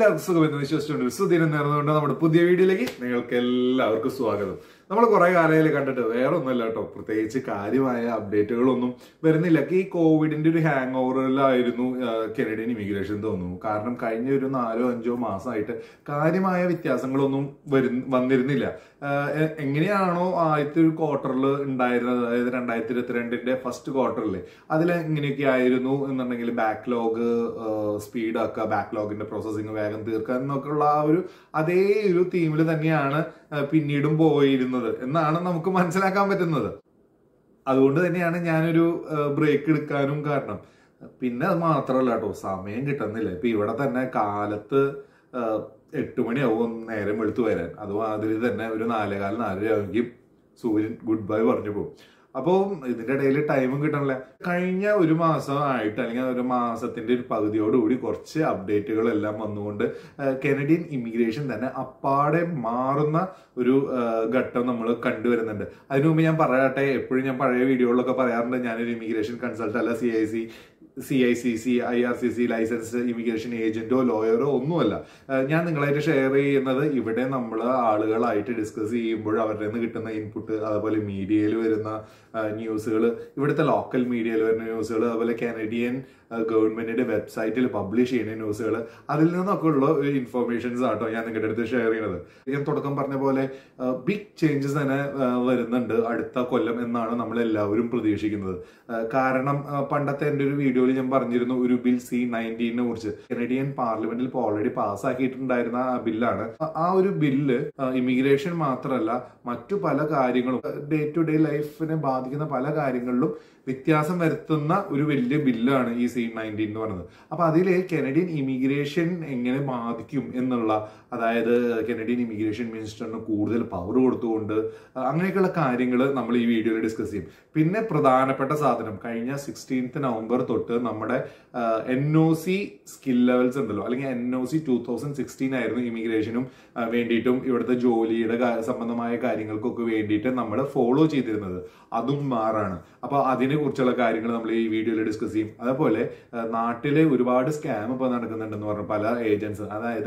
എല്ലാവർക്കും സുഖമെന്ന് വിശ്വസിച്ചുകൊണ്ട് സുദിനം നേർന്നുകൊണ്ട് നമ്മുടെ പുതിയ വീഡിയോയിലേക്ക് നിങ്ങൾക്ക് എല്ലാവർക്കും സ്വാഗതം നമ്മൾ കുറെ കാലയിൽ കണ്ടിട്ട് വേറെ ഒന്നുമല്ല കേട്ടോ പ്രത്യേകിച്ച് കാര്യമായ അപ്ഡേറ്റുകളൊന്നും വരുന്നില്ല ഈ കോവിഡിന്റെ ഒരു ഹാങ് ഓവറിലായിരുന്നു കനഡിയൻ ഇമിഗ്രേഷൻ തോന്നുന്നു കാരണം കഴിഞ്ഞ ഒരു നാലോ അഞ്ചോ മാസമായിട്ട് കാര്യമായ വ്യത്യാസങ്ങളൊന്നും വരു വന്നിരുന്നില്ല ആഹ് എ- എങ്ങനെയാണോ ആദ്യത്തെ ഒരു ക്വാർട്ടറിൽ ഉണ്ടായിരുന്നത് അതായത് രണ്ടായിരത്തി ഇരുപത്തിരണ്ടിന്റെ ഫസ്റ്റ് ക്വാർട്ടറിൽ അതിൽ എങ്ങനെയൊക്കെ ആയിരുന്നു എന്നുണ്ടെങ്കിൽ ബാക്ക്ലോഗ് സ്പീഡാക്കുക ബാക്ക്ലോഗിന്റെ പ്രോസസ്സിങ് വേഗം തീർക്കുക എന്നൊക്കെയുള്ള ആ ഒരു അതേ ഒരു തീമിൽ തന്നെയാണ് ആഹ് പിന്നീടും പോയിരുന്നത് എന്നാണ് നമുക്ക് മനസ്സിലാക്കാൻ പറ്റുന്നത് അതുകൊണ്ട് തന്നെയാണ് ഞാനൊരു ബ്രേക്ക് എടുക്കാനും കാരണം പിന്നെ അത് മാത്രമല്ല കേട്ടോ സമയം കിട്ടുന്നില്ല ഇപ്പൊ ഇവിടെ തന്നെ കാലത്ത് ആഹ് എട്ട് മണിയാവും നേരം വെളുത്തു വരാൻ അതുമാതിരി തന്നെ ഒരു നാലേകാൽ നാലര ആവുമെങ്കിൽ സൂര്യൻ ഗുഡ് ബൈ പറഞ്ഞു പോകും അപ്പോൾ ഇതിന്റെ ഇടയിൽ ടൈമും കിട്ടണില്ല കഴിഞ്ഞ ഒരു മാസം ആയിട്ട് അല്ലെങ്കിൽ ഒരു മാസത്തിന്റെ ഒരു പകുതിയോടുകൂടി കുറച്ച് അപ്ഡേറ്റുകൾ എല്ലാം വന്നുകൊണ്ട് ആഹ് കനഡിയൻ ഇമിഗ്രേഷൻ തന്നെ അപ്പാടെ മാറുന്ന ഒരു ആഹ് ഘട്ടം നമ്മൾ കണ്ടുവരുന്നുണ്ട് അതിനു മുമ്പ് ഞാൻ പറയട്ടെ എപ്പോഴും ഞാൻ പഴയ വീഡിയോകളിലൊക്കെ പറയാറുണ്ട് ഞാനൊരു ഇമിഗ്രേഷൻ കൺസൾട്ട് അല്ല C I C C I C C I R C C licence immigration ഏജന്റോ ലോയറോ ഒന്നുമല്ല ആഹ് ഞാൻ നിങ്ങളായിട്ട് ഷെയർ ചെയ്യുന്നത് ഇവിടെ നമ്മൾ ആളുകളായിട്ട് ഡിസ്കസ് ചെയ്യുമ്പോൾ അവരുടെ നിന്ന് കിട്ടുന്ന ഇൻപുട്ട് അതുപോലെ മീഡിയയിൽ വരുന്ന ന്യൂസുകൾ ഇവിടുത്തെ ലോക്കൽ മീഡിയയിൽ വരുന്ന ന്യൂസുകൾ അതുപോലെ കാനഡിയൻ ഗവൺമെന്റിന്റെ വെബ്സൈറ്റിൽ പബ്ലിഷ് ചെയ്യുന്ന ന്യൂസുകൾ അതിൽ നിന്നൊക്കെ ഉള്ള ഇൻഫർമേഷൻസ് ആട്ടോ ഞാൻ നിങ്ങളുടെ അടുത്ത് ഷെയർ ചെയ്യുന്നത് ഞാൻ തുടക്കം പറഞ്ഞ പോലെ ബിഗ് ചേഞ്ചസ് തന്നെ ആ, വരുന്നുണ്ട് അടുത്ത കൊല്ലം എന്നാണ് നമ്മൾ എല്ലാവരും പ്രതീക്ഷിക്കുന്നത് ആ, കാരണം ആ, പണ്ടത്തെ എൻ്റെ ഒരു വീഡിയോയിൽ ഞാൻ പറഞ്ഞിരുന്നു ഒരു ബിൽ സി നയൻറ്റീനെ കുറിച്ച് കനഡിയൻ പാർലമെന്റിൽ ഇപ്പോൾ ഓൾറെഡി പാസ്സാക്കിയിട്ടുണ്ടായിരുന്ന ആ ബില്ലാണ് ആ- ആ ഒരു ബില്ല് ഇമിഗ്രേഷൻ മാത്രമല്ല മറ്റു പല കാര്യങ്ങളും ഡേ ടു ഡേ ലൈഫിനെ ബാധിക്കുന്ന പല കാര്യങ്ങളിലും വ്യത്യാസം വരുത്തുന്ന ഒരു വലിയ ബില്ലാണ് ഈ സി നയൻറ്റീൻ എന്ന് പറയുന്നത് അപ്പൊ അതില് കനഡിയൻ ഇമിഗ്രേഷൻ എങ്ങനെ ബാധിക്കും എന്നുള്ള അതായത് കനഡിയൻ ഇമിഗ്രേഷൻ മിനിസ്റ്ററിന് കൂടുതൽ പവർ കൊടുത്തുകൊണ്ട് അഹ് അങ്ങനെയൊക്കെയുള്ള കാര്യങ്ങൾ നമ്മൾ ഈ വീഡിയോയിൽ ഡിസ്കസ് ചെയ്യും പിന്നെ പ്രധാനപ്പെട്ട സാധനം കഴിഞ്ഞ സിക്സ്റ്റീൻത്ത് നവംബർ തൊട്ട് നമ്മുടെ N O C skill levels ഉണ്ടല്ലോ അല്ലെങ്കിൽ N O C two thousand sixteen ആയിരുന്നു ഇമിഗ്രേഷനും അഹ് വേണ്ടിയിട്ടും ഇവിടുത്തെ ജോലിയുടെ കാ- സംബന്ധമായ കാര്യങ്ങൾക്കൊക്കെ വേണ്ടിയിട്ട് നമ്മൾ ഫോളോ ചെയ്തിരുന്നത് അതും മാറാണ് അപ്പൊ അതിനെ കുറിച്ചുള്ള കാര്യങ്ങൾ നമ്മൾ ഈ വീഡിയോയിൽ ഡിസ്കസ് ചെയ്യും അതേപോലെ അഹ് നാട്ടിലെ ഒരുപാട് സ്കാം ഇപ്പൊ നടക്കുന്നുണ്ടെന്ന് പറഞ്ഞു പല ഏജൻസ് അതായത്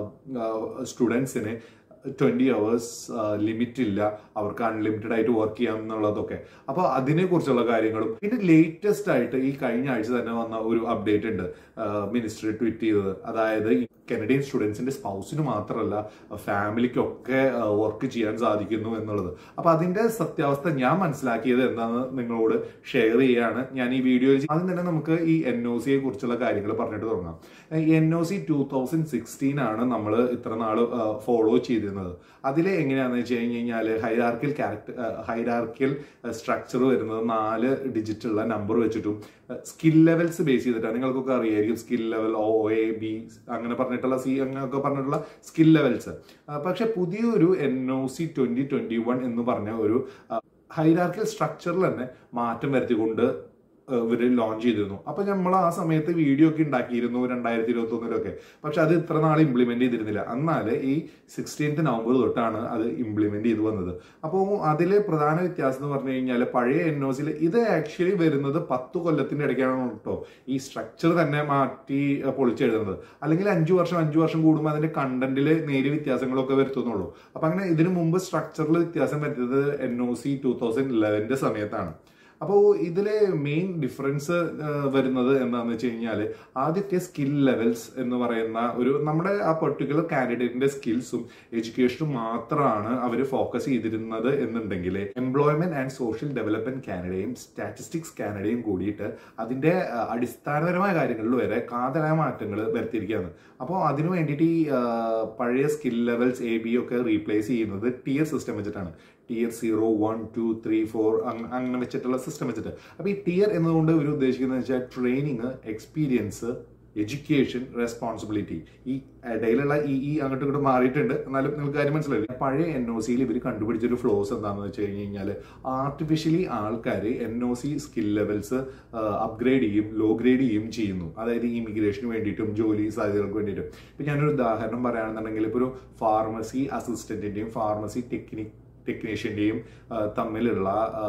സ്റ്റുഡൻസിന് ട്വന്റി അവേഴ്സ് ലിമിറ്റ് ഇല്ല അവർക്ക് അൺലിമിറ്റഡ് ആയിട്ട് വർക്ക് ചെയ്യാം എന്നുള്ളതൊക്കെ അപ്പൊ അതിനെ കുറിച്ചുള്ള കാര്യങ്ങളും പിന്നെ ലേറ്റസ്റ്റ് ആയിട്ട് ഈ കഴിഞ്ഞ ആഴ്ച തന്നെ വന്ന ഒരു അപ്ഡേറ്റ് ഉണ്ട് മിനിസ്റ്റർ ട്വീറ്റ് ചെയ്തത് അതായത് ഈ കനഡിയൻ സ്റ്റുഡൻസിന്റെ സ്പൗസിന് മാത്രമല്ല ഫാമിലിക്കൊക്കെ വർക്ക് ചെയ്യാൻ സാധിക്കുന്നു എന്നുള്ളത് അപ്പൊ അതിന്റെ സത്യാവസ്ഥ ഞാൻ മനസ്സിലാക്കിയത് എന്താണെന്ന് നിങ്ങളോട് ഷെയർ ചെയ്യാണ് ഞാൻ ഈ വീഡിയോയിൽ ആദ്യം തന്നെ നമുക്ക് ഈ എൻ ഒ സിയെ കുറിച്ചുള്ള കാര്യങ്ങൾ പറഞ്ഞിട്ട് തുടങ്ങാം N O C two thousand sixteen ആണ് നമ്മൾ ഇത്ര നാൾ ഫോളോ ചെയ്തിരുന്നത് അതിൽ എങ്ങനെയാണെന്ന് വെച്ച് കഴിഞ്ഞ് കഴിഞ്ഞാൽ ഹൈറാർക്കിൽ ക്യാരക്ടർ ഹൈറാർക്കിൽ സ്ട്രക്ചർ വരുന്നത് നാല് ഡിജിറ്റ് ഉള്ള നമ്പർ വെച്ചിട്ടും സ്കിൽ ലെവൽസ് ബേസ് ചെയ്തിട്ടാണ് നിങ്ങൾക്കൊക്കെ അറിയായിരിക്കും skill level O A B അങ്ങനെ പറഞ്ഞിട്ടുള്ള സി അങ്ങനെയൊക്കെ പറഞ്ഞിട്ടുള്ള സ്കിൽ ലെവൽസ് പക്ഷെ പുതിയൊരു N O C twenty twenty one എന്ന് പറഞ്ഞ ഒരു ഹൈറാർക്കിൽ സ്ട്രക്ചറിൽ തന്നെ മാറ്റം വരുത്തിക്കൊണ്ട് ഇവര് ലോഞ്ച് ചെയ്തിരുന്നു അപ്പൊ നമ്മൾ ആ സമയത്ത് വീഡിയോ ഒക്കെ ഉണ്ടാക്കിയിരുന്നു രണ്ടായിരത്തി ഇരുപത്തി ഒന്നിലൊക്കെ പക്ഷെ അത് ഇത്ര നാൾ ഇംപ്ലിമെന്റ് ചെയ്തിരുന്നില്ല എന്നാൽ ഈ സിക്സ്റ്റീൻത്ത് നവംബർ തൊട്ടാണ് അത് ഇംപ്ലിമെന്റ് ചെയ്ത് വന്നത് അപ്പോൾ അതിലെ പ്രധാന വ്യത്യാസം എന്ന് പറഞ്ഞു കഴിഞ്ഞാൽ പഴയ എൻ ഒ സിയിൽ ഇത് ആക്ച്വലി വരുന്നത് പത്ത് കൊല്ലത്തിന്റെ ഇടയ്ക്കാണ് കേട്ടോ ഈ സ്ട്രക്ചർ തന്നെ മാറ്റി അഹ് പൊളിച്ചെഴുതുന്നത് അല്ലെങ്കിൽ അഞ്ചു വർഷം അഞ്ചു വർഷം കൂടുമ്പോൾ അതിന്റെ കണ്ടന്റിൽ നേരിയ വ്യത്യാസങ്ങളൊക്കെ വരുത്തുന്നുള്ളൂ അപ്പൊ അങ്ങനെ ഇതിനു മുമ്പ് സ്ട്രക്ചറിൽ വ്യത്യാസം വരുത്തിയത് N O C two thousand ഇലവന്റെ സമയത്താണ് അപ്പോൾ ഇതിലെ മെയിൻ ഡിഫറൻസ് വരുന്നത് എന്താണെന്ന് വെച്ച് കഴിഞ്ഞാൽ ആദ്യത്തെ സ്കിൽ ലെവൽസ് എന്ന് പറയുന്ന ഒരു നമ്മുടെ ആ പെർട്ടിക്കുലർ കാൻഡിഡേറ്റിന്റെ സ്കിൽസും എഡ്യൂക്കേഷനും മാത്രമാണ് അവർ ഫോക്കസ് ചെയ്തിരുന്നത് എന്നുണ്ടെങ്കിൽ എംപ്ലോയ്മെന്റ് ആൻഡ് സോഷ്യൽ ഡെവലപ്മെന്റ് കാനഡയും സ്റ്റാറ്റിസ്റ്റിക്സ് കാനഡയും കൂടിയിട്ട് അതിന്റെ ആ, അടിസ്ഥാനപരമായ കാര്യങ്ങളിൽ വരെ കാതലായ മാറ്റങ്ങൾ വരുത്തിയിരിക്കുകയാണ് അപ്പോൾ അതിനു വേണ്ടിയിട്ട് ഈ ആ, പഴയ സ്കിൽ ലെവൽസ് എ ബി ഒക്കെ റീപ്ലേസ് ചെയ്യുന്നത് ടിയർ സിസ്റ്റം വെച്ചിട്ടാണ് tier zero one two three four അങ്ങനെ വെച്ചിട്ടുള്ള സിസ്റ്റം വെച്ചിട്ട് അപ്പൊ ഈ ടിയർ എന്നതുകൊണ്ട് ഇവർ ഉദ്ദേശിക്കുന്നത് വെച്ചാൽ ട്രെയിനിങ് എക്സ്പീരിയൻസ് എഡ്യൂക്കേഷൻ റെസ്പോൺസിബിലിറ്റി ഈ ഇടയിലുള്ള ഈ ഈ അങ്ങോട്ടും ഇങ്ങോട്ടും മാറിയിട്ടുണ്ട് എന്നാലും നിങ്ങൾക്ക് കാര്യം മനസ്സിലായില്ല പഴയ എൻ ഒ സിയിൽ ഇവർ കണ്ടുപിടിച്ചൊരു ഫ്ലോസ് എന്താണെന്ന് വെച്ച് കഴിഞ്ഞ് കഴിഞ്ഞാൽ ആർട്ടിഫിഷ്യലി ആൾക്കാർ N O C skill levels upgrade ചെയ്യും ലോ ഗ്രേഡ് ചെയ്യും ചെയ്യുന്നു അതായത് ഇമിഗ്രേഷന് വേണ്ടിയിട്ടും ജോലി സാധ്യതകൾക്ക് വേണ്ടിയിട്ടും ഇപ്പം ഞാനൊരു ഉദാഹരണം പറയുകയാണെന്നുണ്ടെങ്കിൽ ഇപ്പോൾ ഒരു ഫാർമസി അസിസ്റ്റന്റിന്റെയും ഫാർമസി ടെക്നിക് ടെക്നീഷ്യന്റെയും തമ്മിലുള്ള ആ,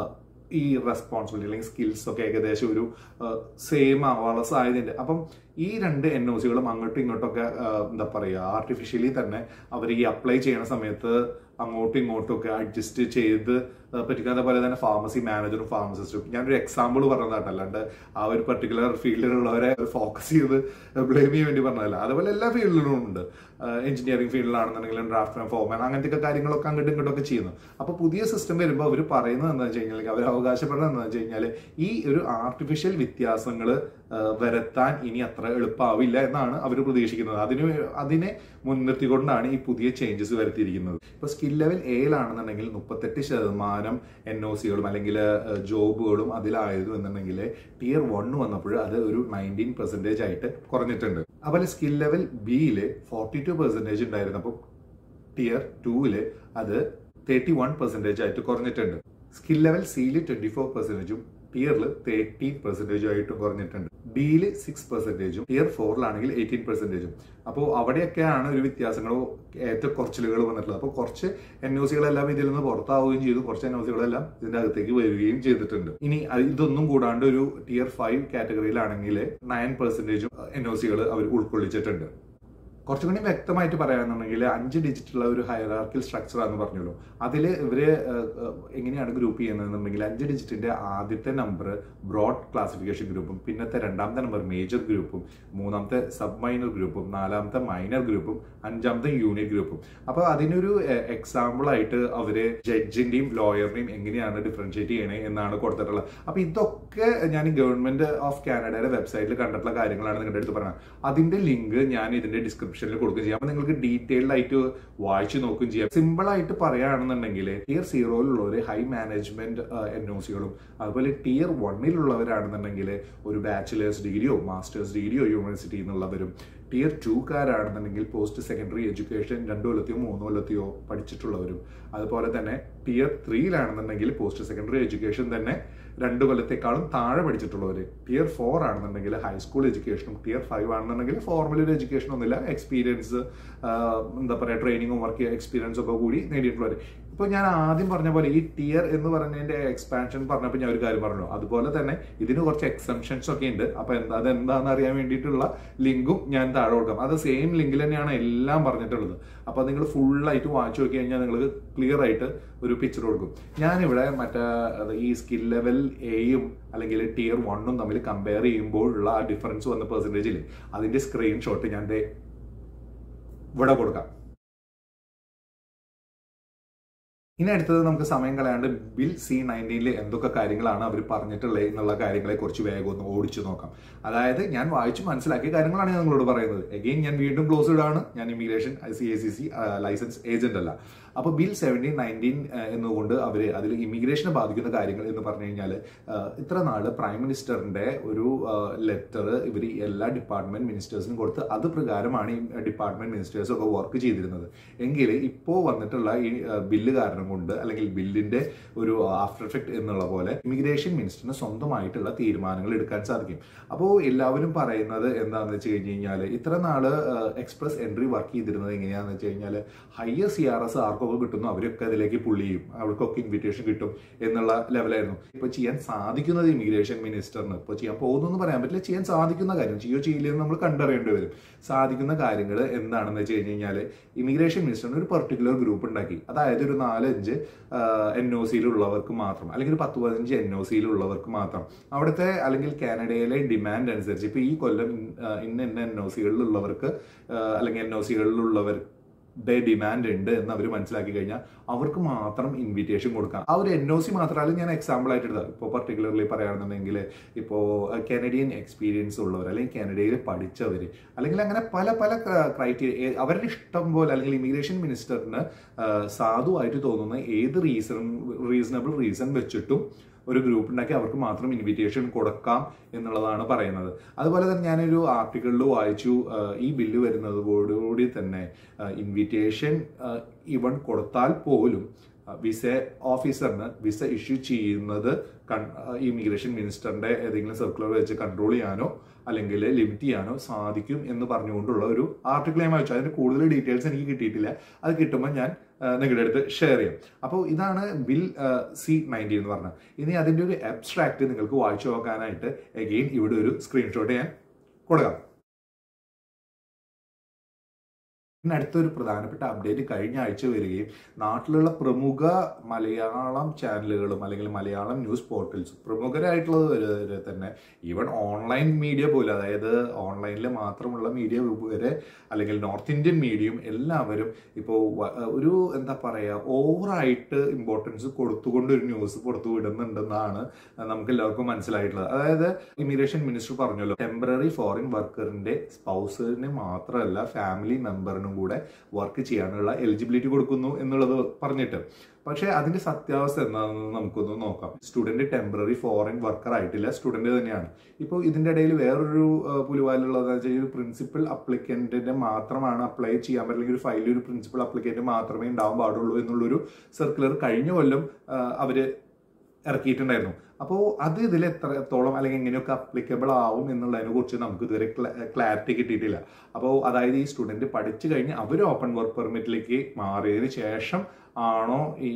ഈ റെസ്പോൺസിബിലിറ്റി അല്ലെങ്കിൽ സ്കിൽസ് ഒക്കെ ഏകദേശം ഒരു സെയിം ആവാനുള്ള സാധ്യതയുണ്ട് അപ്പം ഈ രണ്ട് എൻ ഒ സികളും അങ്ങോട്ടും ഇങ്ങോട്ടൊക്കെ ആ, എന്താ പറയുക ആർട്ടിഫിഷ്യലി തന്നെ അവർ ഈ അപ്ലൈ ചെയ്യണ സമയത്ത് അങ്ങോട്ടും ഇങ്ങോട്ടും ഒക്കെ അഡ്ജസ്റ്റ് ചെയ്ത് ആ, പറ്റിക്കും അതേപോലെ തന്നെ ഫാർമസി മാനേജറും ഫാർമസിസ്റ്റും ഞാനൊരു എക്സാമ്പിൾ പറഞ്ഞതാട്ടോ അല്ലാണ്ട് ആ ഒരു പെർട്ടിക്കുലർ ഫീൽഡിലുള്ളവരെ ഫോക്കസ് ചെയ്ത് ബ്ലെയിം ചെയ്യാൻ വേണ്ടി പറഞ്ഞതല്ല അതേപോലെ എല്ലാ ഫീൽഡിലും ഉണ്ട് എഞ്ചിനീയറിംഗ് ഫീൽഡിലാണെന്നുണ്ടെങ്കിലും ഡ്രാഫ്റ്റ് ഫോർമാൻ അങ്ങനത്തെ കാര്യങ്ങളൊക്കെ അങ്ങോട്ടും ഇങ്ങോട്ടും ഒക്കെ ചെയ്യുന്നു അപ്പൊ പുതിയ സിസ്റ്റം വരുമ്പോൾ അവർ പറയുന്നത് എന്താണെന്ന് വെച്ച് കഴിഞ്ഞാൽ അവർ അവകാശപ്പെടുന്നത് എന്താണെന്ന് വെച്ച് കഴിഞ്ഞാൽ ഈ ഒരു ആർട്ടിഫിഷ്യൽ വ്യത്യാസങ്ങൾ വരുത്താൻ ഇനി അത്ര എളുപ്പമാവില്ല എന്നാണ് അവർ പ്രതീക്ഷിക്കുന്നത് അതിന് അതിനെ മുൻനിർത്തിക്കൊണ്ടാണ് ഈ പുതിയ ചേഞ്ചസ് വരുത്തിയിരിക്കുന്നത് ഇപ്പൊ സ്കിൽ ലെവൽ എയിലാണെന്നുണ്ടെങ്കിൽ മുപ്പത്തെട്ട് ശതമാനം എൻ ഒ സികളും അല്ലെങ്കിൽ ജോബുകളും അതിലായിരുന്നു എന്നുണ്ടെങ്കിൽ ടിയർ വൺ വന്നപ്പോൾ അത് ഒരു നയൻറ്റീൻ പെർസെൻറ്റേജ് ആയിട്ട് കുറഞ്ഞിട്ടുണ്ട് അതുപോലെ സ്കിൽ ലെവൽ ബിയില് ഫോർട്ടി ടു പെർസെൻറ്റേജ് ഉണ്ടായിരുന്നപ്പോൾ ടിയർ ടൂവില് അത് തേർട്ടി വൺ പെർസെൻറ്റേജ് ആയിട്ട് കുറഞ്ഞിട്ടുണ്ട് സ്കിൽ ലെവൽ സിയിൽ ട്വന്റി ഫോർ പെർസെൻറ്റേജും ടിയറിൽ തേർട്ടീൻ പെർസെൻറ്റേജും ആയിട്ടും കുറഞ്ഞിട്ടുണ്ട് ഡിയിൽ സിക്സ് പെർസെൻറ്റേജും ടിയർ ഫോറിലാണെങ്കിൽ എയ്റ്റീൻ പെർസെൻറ്റേജും അപ്പോൾ അവിടെയൊക്കെയാണ് ഒരു വ്യത്യാസങ്ങളോ ഏറ്റവും കുറച്ചിലുകൾ വന്നിട്ടുള്ളത് അപ്പോൾ കുറച്ച് എൻ ഒ സികളെല്ലാം ഇതിൽ നിന്ന് പുറത്താവുകയും ചെയ്തു കുറച്ച് എൻ ഒ സികളെല്ലാം ഇതിന്റെ അകത്തേക്ക് വരികയും ചെയ്തിട്ടുണ്ട് ഇനി അത് ഇതൊന്നും കൂടാണ്ട് ഒരു ടിയർ ഫൈവ് കാറ്റഗറിയിലാണെങ്കിൽ നയൻ പെർസെൻറ്റേജും എൻ ഒ സികൾ അവർ ഉൾക്കൊള്ളിച്ചിട്ടുണ്ട് കുറച്ചും കൂടി വ്യക്തമായിട്ട് പറയാന്നുണ്ടെങ്കിൽ അഞ്ച് ഡിജിറ്റുള്ള ഒരു ഹൈറാർക്കിൽ സ്ട്രക്ചർ ആണെന്ന് പറഞ്ഞല്ലോ അതിൽ ഇവര് ഏഹ്, ഏഹ്, എങ്ങനെയാണ് ഗ്രൂപ്പ് ചെയ്യുന്നതെന്നുണ്ടെങ്കിൽ അഞ്ച് ഡിജിറ്റിന്റെ ആദ്യത്തെ നമ്പർ ബ്രോഡ് ക്ലാസിഫിക്കേഷൻ ഗ്രൂപ്പും പിന്നത്തെ രണ്ടാമത്തെ നമ്പർ മേജർ ഗ്രൂപ്പും മൂന്നാമത്തെ സബ് മൈനർ ഗ്രൂപ്പും നാലാമത്തെ മൈനർ ഗ്രൂപ്പും അഞ്ചാമത്തെ യൂണിറ്റ് ഗ്രൂപ്പും അപ്പൊ അതിനൊരു എക്സാമ്പിൾ ആയിട്ട് അവര് ജഡ്ജിന്റെയും ലോയറിന്റെയും എങ്ങനെയാണ് ഡിഫറൻഷിയേറ്റ് ചെയ്യണേ എന്നാണ് കൊടുത്തിട്ടുള്ളത് അപ്പൊ ഇതൊക്കെ ഞാൻ ഗവൺമെന്റ് ഓഫ് കാനഡയുടെ വെബ്സൈറ്റിൽ കണ്ടിട്ടുള്ള കാര്യങ്ങളാണ് നിങ്ങളുടെ അടുത്ത് പറയുന്നത് അതിന്റെ ലിങ്ക് ഞാൻ ഇതിന്റെ ഡിസ്ക്രിപ്ഷനിൽ കൊടുക്കുകയും ചെയ്യാം അപ്പൊ നിങ്ങൾക്ക് ഡീറ്റെയിൽഡ് ആയിട്ട് വായിച്ചു നോക്കുകയും ചെയ്യാം സിമ്പിൾ ആയിട്ട് പറയുകയാണെന്നുണ്ടെങ്കിൽ ടിയർ സീറോയിലുള്ളവർ ഹൈ മാനേജ്മെന്റ് എൻ ഒ സികളും അതുപോലെ ടിയർ വണ്ണിലുള്ളവരാണെന്നുണ്ടെങ്കിൽ ഒരു ബാച്ചിലേഴ്സ് ഡിഗ്രിയോ മാസ്റ്റേഴ്സ് ഡിഗ്രിയോ യൂണിവേഴ്സിറ്റിയിൽ നിന്നുള്ളവരും ടിയർ ടൂക്കാരാണെന്നുണ്ടെങ്കിൽ പോസ്റ്റ് സെക്കൻഡറി എഡ്യൂക്കേഷൻ രണ്ടു കൊല്ലത്തെയോ മൂന്ന് കൊല്ലത്തെയോ പഠിച്ചിട്ടുള്ളവരും അതുപോലെ തന്നെ ടിയർ ത്രീയിലാണെന്നുണ്ടെങ്കിൽ പോസ്റ്റ് സെക്കൻഡറി എഡ്യൂക്കേഷൻ തന്നെ രണ്ട് കൊല്ലത്തെക്കാളും താഴെ പഠിച്ചിട്ടുള്ളവർ ടിയർ ഫോർ ആണെന്നുണ്ടെങ്കിൽ ഹൈസ്കൂൾ എഡ്യൂക്കേഷനും ടിയർ ഫൈവ് ആണെന്നുണ്ടെങ്കിൽ ഫോർമൽ ഒരു എഡ്യൂക്കേഷൻ ഒന്നുമില്ല എക്സ്പീരിയൻസ് എന്താ പറയുക ട്രെയിനിങ്ങും വർക്ക് എക്സ്പീരിയൻസ് ഒക്കെ കൂടി നേടിയിട്ടുള്ളവർ ഇപ്പൊ ഞാൻ ആദ്യം പറഞ്ഞ പോലെ ഈ ടിയർ എന്ന് പറഞ്ഞതിന്റെ എക്സ്പാൻഷൻ പറഞ്ഞപ്പോൾ ഞാൻ ഒരു കാര്യം പറഞ്ഞു അതുപോലെ തന്നെ ഇതിന് കുറച്ച് എക്സംഷൻസ് ഒക്കെ ഉണ്ട് അപ്പൊ എന്താ അതെന്താണെന്ന് അറിയാൻ വേണ്ടിയിട്ടുള്ള ലിങ്കും ഞാൻ താഴെ കൊടുക്കാം അത് സെയിം ലിങ്കിൽ തന്നെയാണ് എല്ലാം പറഞ്ഞിട്ടുള്ളത് അപ്പൊ നിങ്ങൾ ഫുൾ ആയിട്ട് വായിച്ചു നോക്കി കഴിഞ്ഞാൽ നിങ്ങൾക്ക് ക്ലിയർ ആയിട്ട് ഒരു പിക്ചർ കൊടുക്കും ഞാനിവിടെ മറ്റേ അത് ഈ സ്കിൽ ലെവൽ എയും അല്ലെങ്കിൽ ടിയർ വണ്ണും തമ്മിൽ കമ്പയർ ചെയ്യുമ്പോഴുള്ള ആ ഡിഫറൻസ് വന്ന പെർസെൻറ്റേജിൽ അതിന്റെ സ്ക്രീൻഷോട്ട് ഞാൻ ദേ ഇവിടെ കൊടുക്കാം ഇനി അടുത്തത് നമുക്ക് സമയം കളയാണ്ട് ബിൽ സി നയൻറ്റീനിൽ എന്തൊക്കെ കാര്യങ്ങളാണ് അവർ പറഞ്ഞിട്ടുള്ളത് എന്നുള്ള കാര്യങ്ങളെ കുറിച്ച് വേഗം ഒന്ന് ഓടിച്ചു നോക്കാം അതായത് ഞാൻ വായിച്ചു മനസ്സിലാക്കിയ കാര്യങ്ങളാണ് ഞാൻ നിങ്ങളോട് പറയുന്നത് എഗെയിൻ ഞാൻ വീണ്ടും ക്ലോസ്ഡ് ആണ് ഞാൻ immigration C A C C license agent അല്ല അപ്പൊ ബിൽ സെവൻറ്റീൻ നയൻറ്റീൻ എന്നുകൊണ്ട് അവർ അതിൽ ഇമിഗ്രേഷനെ ബാധിക്കുന്ന കാര്യങ്ങൾ എന്ന് പറഞ്ഞു കഴിഞ്ഞാൽ ഇത്ര നാള് പ്രൈം മിനിസ്റ്ററിന്റെ ഒരു ലെറ്റർ ഇവർ എല്ലാ ഡിപ്പാർട്ട്മെന്റ് മിനിസ്റ്റേഴ്സിനും കൊടുത്ത് അത് പ്രകാരമാണ് ഈ ഡിപ്പാർട്ട്മെന്റ് മിനിസ്റ്റേഴ്സ് ഒക്കെ വർക്ക് ചെയ്തിരുന്നത് എങ്കിൽ ഇപ്പോൾ വന്നിട്ടുള്ള ഈ ബില്ല് കാരണം കൊണ്ട് അല്ലെങ്കിൽ ബില്ലിന്റെ ഒരു ആഫ്റ്റർ എഫക്ട് എന്നുള്ള പോലെ ഇമിഗ്രേഷൻ മിനിസ്റ്ററിന് സ്വന്തമായിട്ടുള്ള തീരുമാനങ്ങൾ എടുക്കാൻ സാധിക്കും അപ്പോൾ എല്ലാവരും പറയുന്നത് എന്താണെന്ന് വെച്ച് കഴിഞ്ഞ് കഴിഞ്ഞാൽ ഇത്ര നാള് എക്സ്പ്രസ് എൻട്രി വർക്ക് ചെയ്തിരുന്നത് എങ്ങനെയാണെന്ന് വെച്ച് കഴിഞ്ഞാൽ ഹയർ സി ആർ എസ് ആർക്കൊക്കെ കിട്ടുന്നു അവരൊക്കെ അതിലേക്ക് പുള്ളി ചെയ്യും അവർക്കൊക്കെ ഇൻവിറ്റേഷൻ കിട്ടും എന്നുള്ള ലെവലായിരുന്നു ഇപ്പൊ ചെയ്യാൻ സാധിക്കുന്നത് ഇമിഗ്രേഷൻ മിനിസ്റ്ററിന് ഇപ്പൊ ചെയ്യാൻ പോകുന്നു എന്ന് പറയാൻ പറ്റില്ല ചെയ്യാൻ സാധിക്കുന്ന കാര്യം ചെയ്യോ ചെയ്യില്ലെന്ന് നമ്മൾ കണ്ടറിയേണ്ടി വരും സാധിക്കുന്ന കാര്യങ്ങൾ എന്താണെന്ന് വെച്ച് കഴിഞ്ഞ് കഴിഞ്ഞാൽ ഇമിഗ്രേഷൻ മിനിസ്റ്ററിന് ഒരു പെർട്ടിക്കുലർ ഗ്രൂപ്പ് ഉണ്ടാക്കി അതായത് ഒരു നാലഞ്ച് എൻ ഒ സിയിലുള്ളവർക്ക് മാത്രം അല്ലെങ്കിൽ ഒരു പത്ത് പതിനഞ്ച് എൻ ഒ സിയിലുള്ളവർക്ക് മാത്രം അവിടുത്തെ അല്ലെങ്കിൽ കാനഡയിലെ ഡിമാൻഡ് അനുസരിച്ച് ഇപ്പൊ ഈ കൊല്ലം ഇന്ന ഇന്ന എൻ ഒ സികളിലുള്ളവർക്ക് അല്ലെങ്കിൽ എൻ ഒ സികളിലുള്ളവർ ഡേ ഡിമാൻഡ് ഉണ്ട് എന്ന് അവർ മനസ്സിലാക്കി കഴിഞ്ഞാൽ അവർക്ക് മാത്രം ഇൻവിറ്റേഷൻ കൊടുക്കാം ആ ഒരു എൻ ഒ സി മാത്രമല്ല ഞാൻ എക്സാമ്പിൾ ആയിട്ട് എടുത്തത് ഇപ്പോൾ പർട്ടിക്കുലർലി പറയുകയാണെന്നുണ്ടെങ്കിൽ ഇപ്പോൾ കനഡിയൻ എക്സ്പീരിയൻസ് ഉള്ളവർ അല്ലെങ്കിൽ കാനഡയിൽ പഠിച്ചവർ അല്ലെങ്കിൽ അങ്ങനെ പല പല ക്രൈറ്റീരിയ അവരുടെ ഇഷ്ടം പോലെ അല്ലെങ്കിൽ ഇമിഗ്രേഷൻ മിനിസ്റ്ററിന് സാധുവായിട്ട് തോന്നുന്ന ഏത് റീസൺ റീസണബിൾ റീസൺ വെച്ചിട്ടും ഒരു ഗ്രൂപ്പ് ഉണ്ടാക്കി അവർക്ക് മാത്രം ഇൻവിറ്റേഷൻ കൊടുക്കാം എന്നുള്ളതാണ് പറയുന്നത് അതുപോലെ തന്നെ ഞാനൊരു ആർട്ടിക്കിളിൽ വായിച്ചു ഈ ബില്ല് വരുന്നതോടുകൂടി തന്നെ ഇൻവിറ്റേഷൻ ഇവൺ കൊടുത്താൽ പോലും വിസ ഓഫീസറിന് വിസ ഇഷ്യൂ ചെയ്യുന്നത് ഇമിഗ്രേഷൻ മിനിസ്റ്ററിന്റെ ഏതെങ്കിലും സർക്കുലർ വെച്ച് കൺട്രോൾ ചെയ്യാനോ അല്ലെങ്കിൽ ലിമിറ്റ് ചെയ്യാനോ സാധിക്കും എന്ന് പറഞ്ഞുകൊണ്ടുള്ള ഒരു ആർട്ടിക്കിൾ ഞാൻ വായിച്ചു അതിന്റെ കൂടുതൽ ഡീറ്റെയിൽസ് എനിക്ക് കിട്ടിയിട്ടില്ല അത് കിട്ടുമ്പോൾ ഞാൻ നിങ്ങളുടെ അടുത്ത് ഷെയർ ചെയ്യാം അപ്പോൾ ഇതാണ് ബിൽ സി നയൻറ്റീൻ എന്ന് പറഞ്ഞത് ഇനി അതിന്റെ ഒരു അബ്സ്ട്രാക്ട് നിങ്ങൾക്ക് വായിച്ചു നോക്കാനായിട്ട് അഗെയിൻ ഇവിടെ ഒരു സ്ക്രീൻഷോട്ട് ഞാൻ കൊടുക്കാം പിന്നെ അടുത്തൊരു പ്രധാനപ്പെട്ട അപ്ഡേറ്റ് കഴിഞ്ഞ ആഴ്ച വരികയും നാട്ടിലുള്ള പ്രമുഖ മലയാളം ചാനലുകളും അല്ലെങ്കിൽ മലയാളം ന്യൂസ് പോർട്ടൽസും പ്രമുഖരായിട്ടുള്ളത് വരെ തന്നെ ഈവൻ ഓൺലൈൻ മീഡിയ പോലും അതായത് ഓൺലൈനിൽ മാത്രമുള്ള മീഡിയ വരെ അല്ലെങ്കിൽ നോർത്ത് ഇന്ത്യൻ മീഡിയയും എല്ലാവരും ഇപ്പോൾ ഒരു എന്താ പറയുക ഓവറായിട്ട് ഇമ്പോർട്ടൻസ് കൊടുത്തുകൊണ്ട് ഒരു ന്യൂസ് പുറത്തു വിടുന്നുണ്ടെന്നാണ് നമുക്ക് എല്ലാവർക്കും മനസ്സിലായിട്ടുള്ളത് അതായത് ഇമിഗ്രേഷൻ മിനിസ്റ്റർ പറഞ്ഞല്ലോ ടെമ്പററി ഫോറിൻ വർക്കറിന്റെ സ്പൗസിന് മാത്രമല്ല ഫാമിലി മെമ്പറിനും കൂടെ വർക്ക് ചെയ്യാനുള്ള എലിജിബിലിറ്റി കൊടുക്കുന്നു എന്നുള്ളത് പറഞ്ഞിട്ട് പക്ഷേ അതിന്റെ സത്യാവസ്ഥ എന്താണെന്ന് നമുക്കൊന്ന് നോക്കാം സ്റ്റുഡന്റ് ടെമ്പററി ഫോറിൻ വർക്കർ ആയിട്ടില്ല സ്റ്റുഡന്റ് തന്നെയാണ് ഇപ്പോൾ ഇതിന്റെ ഇടയിൽ വേറൊരു പുലിവാലുള്ളത് വെച്ചാൽ ഒരു പ്രിൻസിപ്പൽ അപ്ലിക്കന്റിന്റെ മാത്രമാണ് അപ്ലൈ ചെയ്യാൻ പറ്റില്ല ഒരു ഫയലിൽ ഒരു പ്രിൻസിപ്പൽ അപ്ലിക്കന്റ് മാത്രമേ ഉണ്ടാവാൻ പാടുള്ളൂ എന്നുള്ളൊരു സർക്കുലർ കഴിഞ്ഞ കൊല്ലം അവര് ഇറക്കിയിട്ടുണ്ടായിരുന്നു അപ്പോൾ അത് ഇതിൽ എത്രത്തോളം അല്ലെങ്കിൽ എങ്ങനെയൊക്കെ അപ്ലിക്കബിൾ ആവും എന്നുള്ളതിനെ കുറിച്ച് നമുക്ക് ഇതുവരെ ക്ലാരിറ്റി കിട്ടിയിട്ടില്ല അപ്പോൾ അതായത് ഈ സ്റ്റുഡന്റ് പഠിച്ചു കഴിഞ്ഞ് അവർ ഓപ്പൺ വർക്ക് പെർമിറ്റിലേക്ക് മാറിയതിന് ശേഷം ആണോ ഈ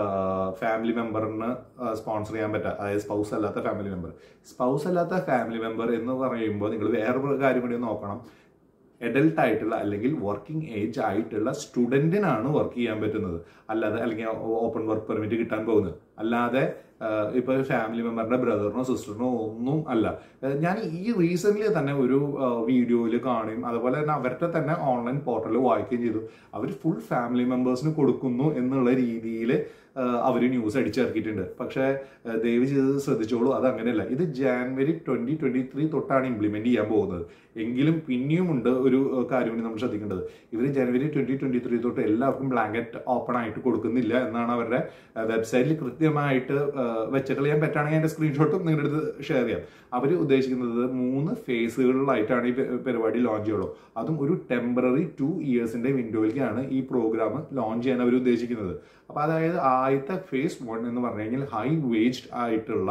ഫാമിലി മെമ്പറിന് സ്പോൺസർ ചെയ്യാൻ പറ്റുക അതായത് സ്പൗസ് അല്ലാത്ത ഫാമിലി മെമ്പർ സ്പൗസ് അല്ലാത്ത ഫാമിലി മെമ്പർ എന്ന് പറയുമ്പോൾ നിങ്ങൾ വേറൊരു കാര്യം കൂടി നോക്കണം എഡൽട്ട് ആയിട്ടുള്ള അല്ലെങ്കിൽ വർക്കിംഗ് ഏജ് ആയിട്ടുള്ള സ്റ്റുഡന്റിനാണ് വർക്ക് ചെയ്യാൻ പറ്റുന്നത് അല്ലാതെ അല്ലെങ്കിൽ ഓപ്പൺ വർക്ക് പെർമിറ്റ് കിട്ടാൻ പോകുന്നത് അല്ലാതെ ഇപ്പൊ ഫാമിലി മെമ്പറിന്റെ ബ്രദറിനോ സിസ്റ്ററിനോ ഒന്നും അല്ല ഞാൻ ഈ റീസെന്റ് തന്നെ ഒരു വീഡിയോയിൽ കാണുകയും അതുപോലെ തന്നെ അവരുടെ തന്നെ ഓൺലൈൻ പോർട്ടലിൽ വായിക്കുകയും ചെയ്തു അവർ ഫുൾ ഫാമിലി മെമ്പേഴ്സിന് കൊടുക്കുന്നു എന്നുള്ള രീതിയിൽ അവർ ന്യൂസ് അടിച്ചിറക്കിയിട്ടുണ്ട് പക്ഷേ ദയവ് ചെയ്ത് ശ്രദ്ധിച്ചോളൂ അത് അങ്ങനെയല്ല ഇത് ജാനുവരി ട്വന്റി ട്വന്റി ത്രീ തൊട്ടാണ് ഇംപ്ലിമെന്റ് ചെയ്യാൻ പോകുന്നത് എങ്കിലും പിന്നെയും ഉണ്ട് ഒരു കാര്യം കൂടി നമ്മൾ ശ്രദ്ധിക്കേണ്ടത് ഇവർ ജനുവരി ട്വന്റി ട്വന്റി ത്രീ തൊട്ട് എല്ലാവർക്കും ബ്ലാങ്കറ്റ് ഓപ്പൺ ആയിട്ട് കൊടുക്കുന്നില്ല എന്നാണ് അവരുടെ വെബ്സൈറ്റിൽ കൃത്യമായിട്ട് വെച്ചിട്ടുള്ള ഞാൻ പറ്റുകയാണെങ്കിൽ അതിന്റെ സ്ക്രീൻഷോട്ടും നിങ്ങളുടെ അടുത്ത് ഷെയർ ചെയ്യാം അവർ ഉദ്ദേശിക്കുന്നത് മൂന്ന് ഫേസുകളിലായിട്ടാണ് ഈ പരിപാടി ലോഞ്ച് ചെയ്യുള്ളൂ അതും ഒരു ടെമ്പററി ടു ഇയേഴ്സിന്റെ വിൻഡോയിലേക്കാണ് ഈ പ്രോഗ്രാം ലോഞ്ച് ചെയ്യാൻ അവർ ഉദ്ദേശിക്കുന്നത് അപ്പൊ അതായത് ആദ്യത്തെ ഫേസ് വൺ എന്ന് പറഞ്ഞു കഴിഞ്ഞാൽ ഹൈ വേജ്ഡ് ആയിട്ടുള്ള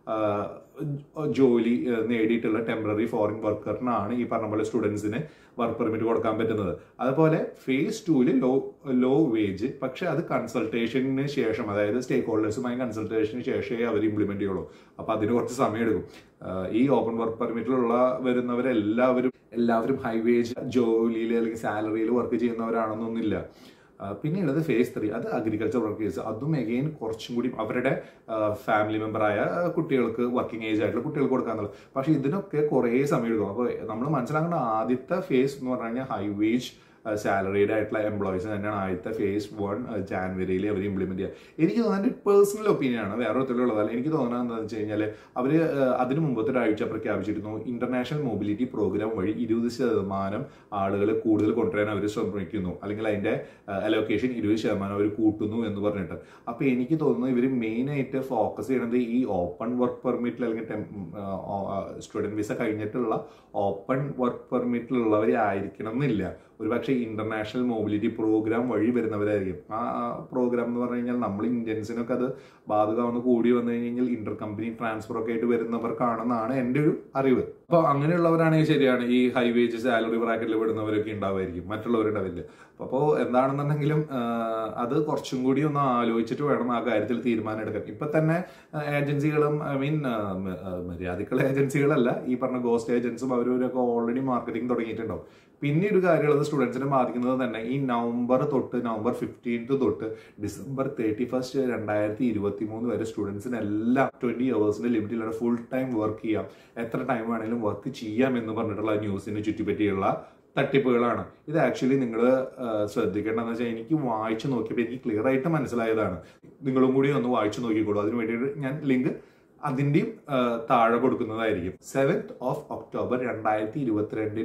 ജോലി നേടിയിട്ടുള്ള ടെമ്പററി ഫോറിൻ വർക്കറിനാണ് ഈ പറഞ്ഞ പോലെ സ്റ്റുഡൻസിന് വർക്ക് പെർമിറ്റ് കൊടുക്കാൻ പറ്റുന്നത് അതുപോലെ ഫേസ് ടൂല് ലോ ലോ വേജ് പക്ഷെ അത് കൺസൾട്ടേഷന് ശേഷം അതായത് സ്റ്റേക്ക് ഹോൾഡേഴ്സുമായി കൺസൾട്ടേഷന് ശേഷമേ അവർ ഇംപ്ലിമെന്റ് ചെയ്യുള്ളൂ അപ്പൊ അതിന് കുറച്ച് സമയം എടുക്കും ഈ ഓപ്പൺ വർക്ക് പെർമിറ്റിലുള്ള വരുന്നവരെല്ലാവരും എല്ലാവരും ഹൈ വേജ് ജോലിയിൽ അല്ലെങ്കിൽ സാലറിയിൽ വർക്ക് ചെയ്യുന്നവരാണെന്നൊന്നുമില്ല പിന്നെയുള്ളത് ഫേസ് ത്രീ അത് അഗ്രികൾച്ചർ വർക്കേഴ്സ് അതും എഗെയിൻ കുറച്ചും കൂടി അവരുടെ ഫാമിലി മെമ്പറായ കുട്ടികൾക്ക് വർക്കിംഗ് ഏജ് ആയിട്ടുള്ള കുട്ടികൾക്ക് കൊടുക്കാന്നുള്ളത് പക്ഷെ ഇതിനൊക്കെ കുറേ സമയം എടുക്കും അപ്പോൾ നമ്മൾ മനസ്സിലാക്കേണ്ട ആദ്യത്തെ ഫേസ് എന്ന് പറഞ്ഞു കഴിഞ്ഞാൽ ഹൈ വേജ് സാലറീഡ് ആയിട്ടുള്ള എംപ്ലോയീസ് തന്നെയാണ് ആദ്യത്തെ ഫേസ് വൺ ജാനുവരിയിൽ അവർ ഇംപ്ലിമെന്റ് ചെയ്യുക എനിക്ക് തോന്നുന്നത് എൻ്റെ പേഴ്സണൽ ഒപ്പീനിയൻ ആണ് വേറെ ഒത്തിരിയുള്ളതല്ല എനിക്ക് തോന്നുന്നത് എന്താണെന്ന് വെച്ച് കഴിഞ്ഞാൽ അവർ അതിന് മുമ്പത്തെ ഒരാഴ്ച പ്രഖ്യാപിച്ചിരുന്നു ഇന്റർനാഷണൽ മൊബിലിറ്റി പ്രോഗ്രാം വഴി ഇരുപത് ശതമാനം ആളുകൾ കൂടുതൽ കൊണ്ടുവരാൻ അവർ ശ്രമിക്കുന്നു അല്ലെങ്കിൽ അതിന്റെ അലോക്കേഷൻ ഇരുപത് ശതമാനം അവർ കൂട്ടുന്നു എന്ന് പറഞ്ഞിട്ട് അപ്പൊ എനിക്ക് തോന്നുന്നു ഇവർ മെയിൻ ആയിട്ട് ഫോക്കസ് ചെയ്യുന്നത് ഈ ഓപ്പൺ വർക്ക് പെർമിറ്റിൽ അല്ലെങ്കിൽ സ്റ്റുഡന്റ് വിസ കഴിഞ്ഞിട്ടുള്ള ഓപ്പൺ വർക്ക് പെർമിറ്റിലുള്ളവരെ ആയിരിക്കണം എന്നില്ല ഒരുപക്ഷെ ഇന്റർനാഷണൽ മൊബിലിറ്റി പ്രോഗ്രാം വഴി വരുന്നവരായിരിക്കും ആ പ്രോഗ്രാം എന്ന് പറഞ്ഞു കഴിഞ്ഞാൽ നമ്മൾ ഇന്ത്യൻസിനൊക്കെ അത് ബാധകമാവുന്ന കൂടി വന്നു കഴിഞ്ഞാൽ ഇന്റർ കമ്പനി ട്രാൻസ്ഫർ ഒക്കെ ആയിട്ട് വരുന്നവർക്കാണെന്നാണ് എൻ്റെ ഒരു അറിവ് അപ്പോൾ അങ്ങനെയുള്ളവരാണെങ്കിൽ ശരിയാണ് ഈ ഹൈ വേജ് സാലറി ബ്രാക്കറ്റിൽ വിടുന്നവരൊക്കെ ഉണ്ടാവുമായിരിക്കും മറ്റുള്ളവരുണ്ടാവില്ല അപ്പോൾ എന്താണെന്നുണ്ടെങ്കിലും അത് കുറച്ചും കൂടി ഒന്ന് ആലോചിച്ചിട്ട് വേണം ആ കാര്യത്തിൽ തീരുമാനം എടുക്കാൻ ഇപ്പൊ തന്നെ ഏജൻസികളും ഐ മീൻ മര്യാദക്കുള്ള ഏജൻസികളല്ല ഈ പറഞ്ഞ ഗോസ്റ്റ് ഏജൻസും അവരവരൊക്കെ ഓൾറെഡി മാർക്കറ്റിംഗ് തുടങ്ങിയിട്ടുണ്ടാവും പിന്നെ ഒരു കാര്യമുള്ളത് സ്റ്റുഡൻസിനെ ബാധിക്കുന്നത് തന്നെ ഈ നവംബർ തൊട്ട് നവംബർ ഫിഫ്റ്റീൻത്ത് തൊട്ട് ഡിസംബർ തേർട്ടി ഫസ്റ്റ് രണ്ടായിരത്തി ഇരുപത്തി മൂന്ന് വരെ സ്റ്റുഡൻസിന് എല്ലാം ട്വന്റി അവേഴ്സിന്റെ ലിമിറ്റിലാണ് ഫുൾ ടൈം വർക്ക് ചെയ്യാം എത്ര ടൈം വേണമെങ്കിലും വർക്ക് ചെയ്യാം എന്ന് പറഞ്ഞിട്ടുള്ള ന്യൂസിനെ ചുറ്റിപ്പറ്റിയുള്ള തട്ടിപ്പുകളാണ് ഇത് ആക്ച്വലി നിങ്ങൾ ശ്രദ്ധിക്കേണ്ടതെന്ന് വെച്ചാൽ എനിക്ക് വായിച്ചു നോക്കിയപ്പോൾ എനിക്ക് ക്ലിയർ ആയിട്ട് മനസ്സിലായതാണ് നിങ്ങളും കൂടി ഒന്ന് വായിച്ചു നോക്കിക്കോളൂ അതിന് വേണ്ടിയിട്ട് ഞാൻ ലിങ്ക് അതിന്റെയും താഴെ കൊടുക്കുന്നതായിരിക്കും സെവൻത് ഓഫ് ഒക്ടോബർ രണ്ടായിരത്തി ഇരുപത്തിരണ്ടിന്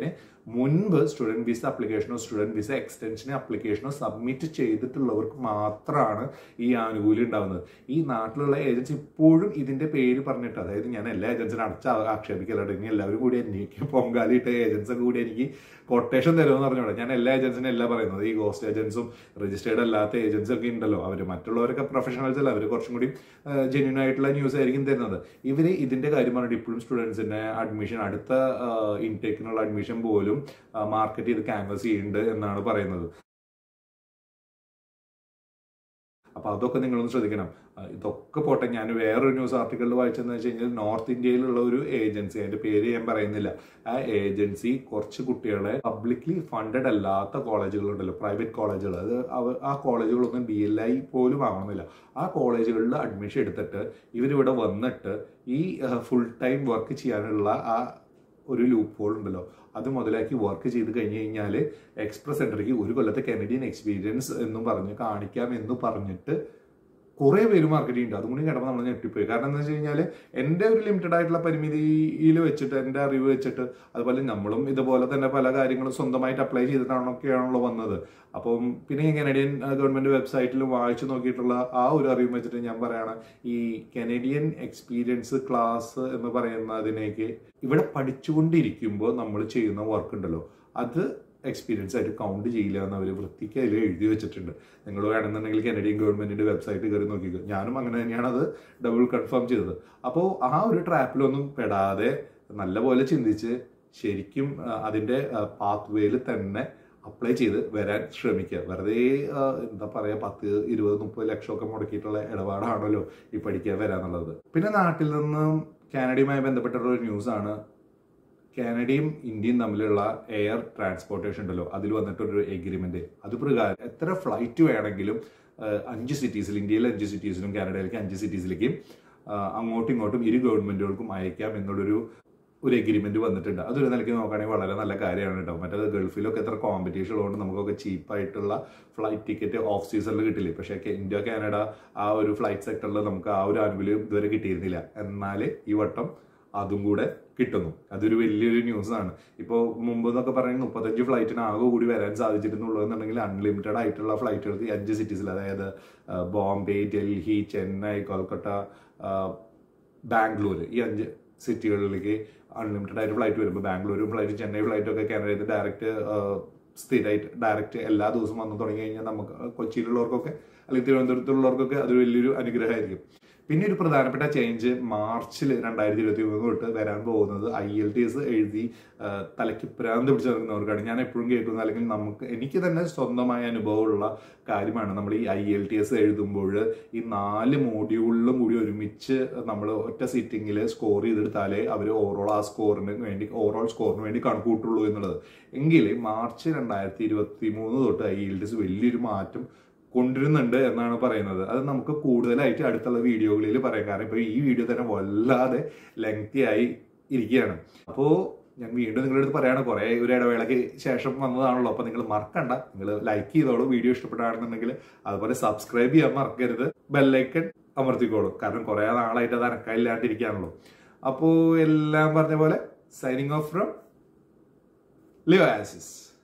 മുൻപ് സ്റ്റുഡന്റ് വിസ അപ്ലിക്കേഷനോ സ്റ്റുഡന്റ് വിസ എക്സ്റ്റൻഷന് അപ്ലിക്കേഷനോ സബ്മിറ്റ് ചെയ്തിട്ടുള്ളവർക്ക് മാത്രമാണ് ഈ ആനുകൂല്യം ഉണ്ടാവുന്നത് ഈ നാട്ടിലുള്ള ഏജൻസി ഇപ്പോഴും ഇതിന്റെ പേര് പറഞ്ഞിട്ട് അതായത് ഞാൻ എല്ലാ ഏജൻസിനും അടച്ച ആക്ഷേപിക്കലുണ്ട് ഇനി എല്ലാവരും കൂടി എനിക്ക് പൊങ്കാലിട്ട ഏജൻസും കൂടി എനിക്ക് കൊട്ടേഷൻ തരുമെന്ന് പറഞ്ഞോളൂ ഞാൻ എല്ലാ ഏജൻസിനും അല്ല പറയുന്നത് ഈ ഗോസ്റ്റ് ഏജൻസും രജിസ്റ്റേർഡ് അല്ലാത്ത ഏജൻസി ഒക്കെ ഉണ്ടല്ലോ അവർ മറ്റുള്ളവരൊക്കെ പ്രൊഫഷണൽസ് അല്ല അവർ കുറച്ചും കൂടി ജെന്യൂൻ ആയിട്ടുള്ള ന്യൂസ് ആയിരിക്കും തരുന്നത് ഇവർ ഇതിന്റെ കാര്യം പറഞ്ഞിട്ട് ഇപ്പോഴും സ്റ്റുഡൻസിന്റെ അഡ്മിഷൻ അടുത്ത ഇൻടേക്കിനുള്ള അഡ്മിഷൻ പോലും മാർക്കറ്റ് ചെയ്ത് ക്യാൻവസ് ചെയ്യുന്നുണ്ട് എന്നാണ് പറയുന്നത് അപ്പൊ അതൊക്കെ നിങ്ങളൊന്ന് ശ്രദ്ധിക്കണം അഹ് ഇതൊക്കെ പോട്ടെ ഞാൻ വേറൊരു ന്യൂസ് ആർട്ടിക്കിളിൽ വായിച്ചതെന്ന് വെച്ച് കഴിഞ്ഞാൽ നോർത്ത് ഇന്ത്യയിലുള്ള ഒരു ഏജൻസി അതിന്റെ പേര് ഞാൻ പറയുന്നില്ല ആ ഏജൻസി കുറച്ച് കുട്ടികളെ പബ്ലിക്ലി ഫണ്ടഡ് അല്ലാത്ത കോളേജുകളുണ്ടല്ലോ പ്രൈവറ്റ് കോളേജുകൾ അത് അവ- ആ കോളേജുകളൊന്നും ബി എൽ ഐ പോലും ആവണമെന്നില്ല ആ കോളേജുകളിൽ അഡ്മിഷൻ എടുത്തിട്ട് ഇവരിവിടെ വന്നിട്ട് ഈ ഫുൾ ടൈം വർക്ക് ചെയ്യാനുള്ള ആ ഒരു ലൂപ്പ് ഹോൾ ഉണ്ടല്ലോ അത് മുതലാക്കി വർക്ക് ചെയ്ത് കഴിഞ്ഞ് കഴിഞ്ഞാൽ എക്സ്പ്രസ് സെന്ററിക്ക് ഒരു കൊല്ലത്തെ കനഡിയൻ എക്സ്പീരിയൻസ് എന്നും പറഞ്ഞ് കാണിക്കാം എന്ന് പറഞ്ഞിട്ട് കുറെ പേര് മാർക്കറ്റിംഗ് ഉണ്ട് അതും കൂടി കിടമ്പോൾ നമ്മൾ ഞെട്ടിപ്പോയി കാരണം എന്താ വെച്ച് കഴിഞ്ഞാൽ എൻ്റെ ഒരു ലിമിറ്റഡ് ആയിട്ടുള്ള പരിമിതിയിൽ വെച്ചിട്ട് എൻ്റെ അറിവ് വെച്ചിട്ട് അതുപോലെ നമ്മളും ഇതുപോലെ തന്നെ പല കാര്യങ്ങളും സ്വന്തമായിട്ട് അപ്ലൈ ചെയ്തിട്ടാണൊക്കെയാണല്ലോ വന്നത് അപ്പം പിന്നെ ഈ കനഡിയൻ ഗവൺമെന്റ് വെബ്സൈറ്റിൽ വായിച്ചു നോക്കിയിട്ടുള്ള ആ ഒരു അറിവ് വെച്ചിട്ട് ഞാൻ പറയാണ് ഈ കനഡിയൻ എക്സ്പീരിയൻസ് ക്ലാസ് എന്ന് പറയുന്നതിനേക്ക് ഇവിടെ പഠിച്ചുകൊണ്ടിരിക്കുമ്പോൾ നമ്മൾ ചെയ്യുന്ന വർക്ക് ഉണ്ടല്ലോ അത് എക്സ്പീരിയൻസ് ആയിട്ട് കൗണ്ട് ചെയ്യില്ല എന്ന് അവർ വൃത്തിക്ക് അതിൽ എഴുതി വെച്ചിട്ടുണ്ട് നിങ്ങൾ വേണമെന്നുണ്ടെങ്കിൽ കനഡിയൻ ഗവൺമെന്റിന്റെ വെബ്സൈറ്റ് കയറി നോക്കിക്കോ ഞാനും അങ്ങനെ തന്നെയാണ് അത് ഡബിൾ കൺഫേം ചെയ്തത് അപ്പോൾ ആ ഒരു ട്രാപ്പിലൊന്നും പെടാതെ നല്ലപോലെ ചിന്തിച്ച് ശരിക്കും ആ, അതിന്റെ പാത്ത് വേയിൽ തന്നെ അപ്ലൈ ചെയ്ത് വരാൻ ശ്രമിക്കുക വെറുതെ ആ, എന്താ പറയാ പത്ത് ഇരുപത് മുപ്പത് ലക്ഷമൊക്കെ മുടക്കിയിട്ടുള്ള ഇടപാടാണല്ലോ ഈ പഠിക്കാൻ വരാന്നുള്ളത് പിന്നെ നാട്ടിൽ നിന്നും കാനഡയുമായി ബന്ധപ്പെട്ടുള്ള ഒരു ന്യൂസ് ആണ് കാനഡയും ഇന്ത്യയും തമ്മിലുള്ള എയർ ട്രാൻസ്പോർട്ടേഷൻ ഉണ്ടല്ലോ അതിൽ വന്നിട്ടൊരു എഗ്രിമെന്റ് അത് പ്രകാരം എത്ര ഫ്ലൈറ്റ് വേണമെങ്കിലും ആ, അഞ്ച് സിറ്റീസിൽ ഇന്ത്യയിലെ അഞ്ച് സിറ്റീസിലും കാനഡയിലേക്ക് അഞ്ച് സിറ്റീസിലേക്കും ആ, അങ്ങോട്ടും ഇങ്ങോട്ടും ഇരു ഗവൺമെന്റുകൾക്കും അയക്കാം എന്നുള്ളൊരു ഒരു എഗ്രിമെന്റ് വന്നിട്ടുണ്ട് അതൊരു നിലയ്ക്ക് നോക്കുകയാണെങ്കിൽ വളരെ നല്ല കാര്യമാണ് കേട്ടോ മറ്റേത് ഗൾഫിലൊക്കെ എത്ര കോമ്പറ്റീഷൻ ഉള്ളതുകൊണ്ട് നമുക്കൊക്കെ ചീപ്പായിട്ടുള്ള ഫ്ലൈറ്റ് ടിക്കറ്റ് ഓഫ് സീസണിൽ കിട്ടില്ലേ പക്ഷേ കെ- ഇന്ത്യ കാനഡ ആ ഒരു ഫ്ലൈറ്റ് സെക്ടറിൽ നമുക്ക് ആ ഒരു ആനുകൂല്യം ഇതുവരെ കിട്ടിയിരുന്നില്ല എന്നാൽ ഈ വട്ടം അതും കൂടെ കിട്ടുന്നു അതൊരു വലിയൊരു ന്യൂസ് ആണ് ഇപ്പോൾ മുമ്പ് എന്നൊക്കെ പറയുന്നത് മുപ്പത്തഞ്ച് ഫ്ലൈറ്റിന് ആകെ കൂടി വരാൻ സാധിച്ചിരുന്നുള്ളൂ എന്നുണ്ടെങ്കിൽ അൺലിമിറ്റഡ് ആയിട്ടുള്ള ഫ്ലൈറ്റുകൾക്ക് ഈ അഞ്ച് സിറ്റീസിൽ അതായത് ആ, ബോംബെ ഡൽഹി ചെന്നൈ കൊൽക്കത്ത ആ, ബാംഗ്ലൂർ ഈ അഞ്ച് സിറ്റികളിലേക്ക് അൺലിമിറ്റഡ് ആയിട്ട് ഫ്ലൈറ്റ് വരുമ്പോൾ ബാംഗ്ലൂരും ഫ്ലൈറ്റ് ചെന്നൈ ഫ്ലൈറ്റും ഒക്കെ കാനഡയിൽ നിന്ന് ഡയറക്റ്റ് സ്ഥിരമായിട്ട് ഡയറക്റ്റ് എല്ലാ ദിവസവും വന്നു തുടങ്ങി കഴിഞ്ഞാൽ നമുക്ക് കൊച്ചിയിലുള്ളവർക്കൊക്കെ അല്ലെങ്കിൽ തിരുവനന്തപുരത്തുള്ളവർക്കൊക്കെ അതൊരു വലിയൊരു അനുഗ്രഹമായിരിക്കും പിന്നെ ഒരു പ്രധാനപ്പെട്ട ചേഞ്ച് മാർച്ചിൽ രണ്ടായിരത്തി ഇരുപത്തി മൂന്ന് തൊട്ട് വരാൻ പോകുന്നത് ഐ എൽ ടി എസ് എഴുതി ആ, തലയ്ക്ക് പ്രാന്ത് പിടിച്ച് നടക്കുന്നവർക്കാണ് ഞാൻ എപ്പോഴും കേൾക്കുന്നത് അല്ലെങ്കിൽ നമുക്ക് എനിക്ക് തന്നെ സ്വന്തമായ അനുഭവമുള്ള കാര്യമാണ് നമ്മൾ ഈ ഐ എൽ ടി എസ് എഴുതുമ്പോൾ ഈ നാല് മോഡ്യൂളിലും കൂടി ഒരുമിച്ച് നമ്മൾ ഒറ്റ സിറ്റിങ്ങിൽ സ്കോർ ചെയ്തെടുത്താലേ അവർ ഓവറോൾ ആ സ്കോറിന് വേണ്ടി ഓവറോൾ സ്കോറിന് വേണ്ടി കണക്ക് കൂട്ടുള്ളൂ എന്നുള്ളത് എങ്കിൽ മാർച്ച് രണ്ടായിരത്തി ഇരുപത്തി മൂന്ന് തൊട്ട് ഐ എൽ ടി എസ് വലിയൊരു മാറ്റം കൊണ്ടുവരുന്നുണ്ട് എന്നാണ് പറയുന്നത് അത് നമുക്ക് കൂടുതലായിട്ട് അടുത്തുള്ള വീഡിയോകളിൽ പറയാം കാരണം ഇപ്പൊ ഈ വീഡിയോ തന്നെ വല്ലാതെ ലെങ്തി ആയി ഇരിക്കുകയാണ് അപ്പോൾ ഞാൻ വീണ്ടും നിങ്ങളുടെ അടുത്ത് പറയാണ് കുറെ ഒരു ഇടവേളയ്ക്ക് ശേഷം വന്നതാണല്ലോ അപ്പൊ നിങ്ങൾ മറക്കണ്ട നിങ്ങൾ ലൈക്ക് ചെയ്തോളൂ വീഡിയോ ഇഷ്ടപ്പെട്ടാണെന്നുണ്ടെങ്കിൽ അതുപോലെ സബ്സ്ക്രൈബ് ചെയ്യാൻ മറക്കരുത് ബെല്ലൈക്കൺ അമർത്തിക്കോളൂ കാരണം കുറെ നാളായിട്ട് അത് അനക്കമില്ലാണ്ടിരിക്കുകയാണല്ലോ അപ്പോൾ എല്ലാം പറഞ്ഞ പോലെ സൈനിങ് ഓഫ് ഫ്രം ലിയോ ആസിസ്